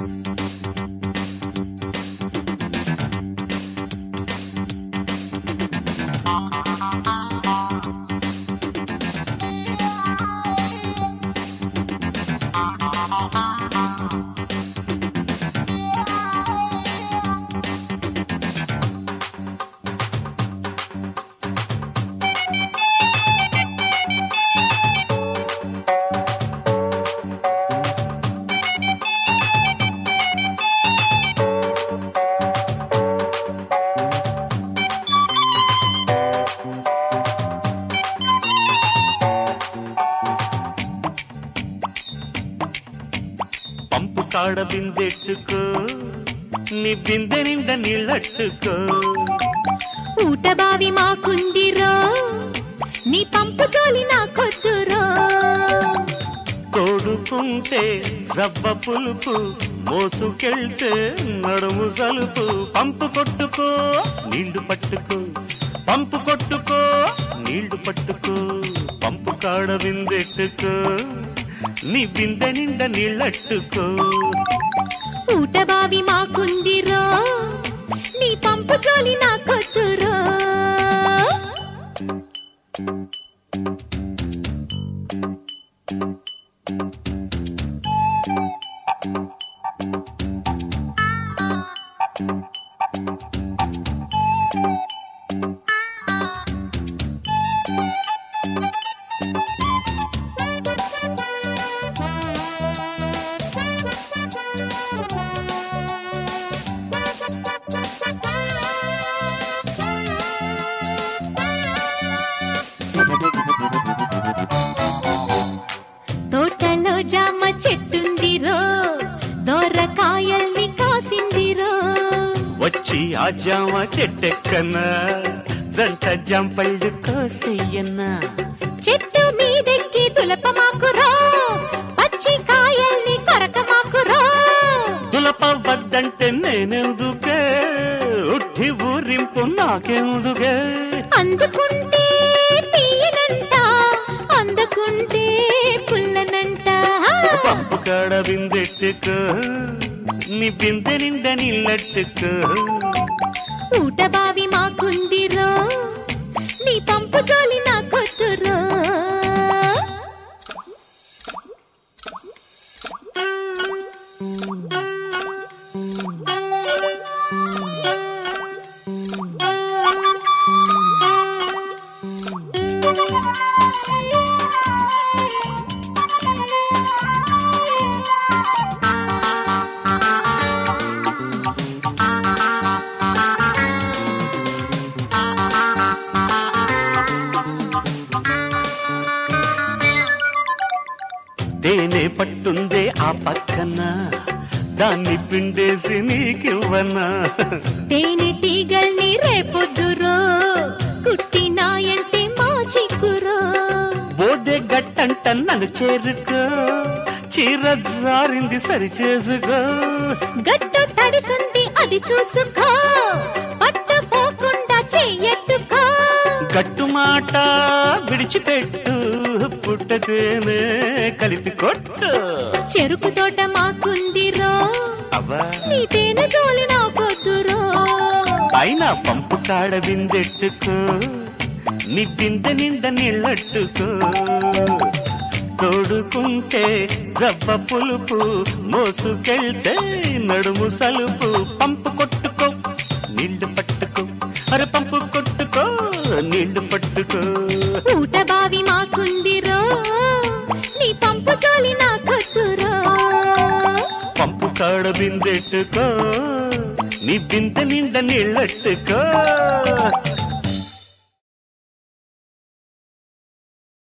పంపు కాడ బిందెట్టుకో నీ బిందె నిండా నీళ్ళట్టుకో ఊట బావి మాకుందిరో నీ పంపు తోలి నాకొద్దురో తోడుకుంటే జబ్బ పులుపు మోసుకెళ్తే నడుము సలుపు పంపు కొట్టుకో నీళ్లు పట్టుకో పంపు కొట్టుకో నీళ్లు పట్టుకో పంపు కాడ బిందెట్టుకో నీ బిందె నిండా నీళ్ళట్టుకో ఊట బావి మాకుందిరో నీ పంపు తోలి నాకొద్దురో తోటలో జామ చెట్టుందిరో దోరకాయల్ని కాసిందిరో వచ్చి ఆ జామ చెట్టెక్కన్నా జంట జంపళ్ళు కోసెయ్యన్నా చెట్టు మీదెక్కి తులప మాకురో పచ్చి కాయల్ని కొరక మాకురో తులప వద్దంటే నేనెందుకే ఉట్టి ఊరింపు నాకెందుకే అందుకుంటే తీయనంట అందుకుంటే పుల్లనంట పంపు కాడ బిందెట్టుకో నీ బిందె నిండా నీళ్ళట్టుకో ఊట బావి మాకుందిరో నీ పంపు జోలి నాకొద్దురో తేనె పట్టుందే ఆ పక్కన దాన్ని పిండేసి నీకివ్వనా తేనె తీగల్ని రేపొద్దురో కుట్టినాయంటే మా చిక్కురో బోదే గట్టంట నన్ను చేరుకో చీర జారింది సరి చేసుకో గట్టు తడిసుంది అది చూసుకో పట్టు పోకుండా చెయ్యట్టుకో గట్టు మాట విడిచిపెట్టు పుట్టతేనే కలిపి కొట్టు చెరుకు తోట మాకుందిరో అవ్వా నీ తేనె జోలి నాకొద్దురో అయినా పంపు కాడ బిందెట్టుకో నీ బిందె నిండా నీళ్ళట్టుకో తోడుకుంటే జబ్బ పులుపు మోసుకెళ్తే నడుము సలుపు పంపు కొట్టుకో నీళ్లు పట్టుకో అరే పంపు కొట్టుకో నీళ్లు పట్టుకో ఊట బావి మాకుందిరో నీ పంపు జోలి నాకొద్దురో పంపు కాడ బిందెట్టుకో నీ బిందె నిండా నీళ్ళట్టుకో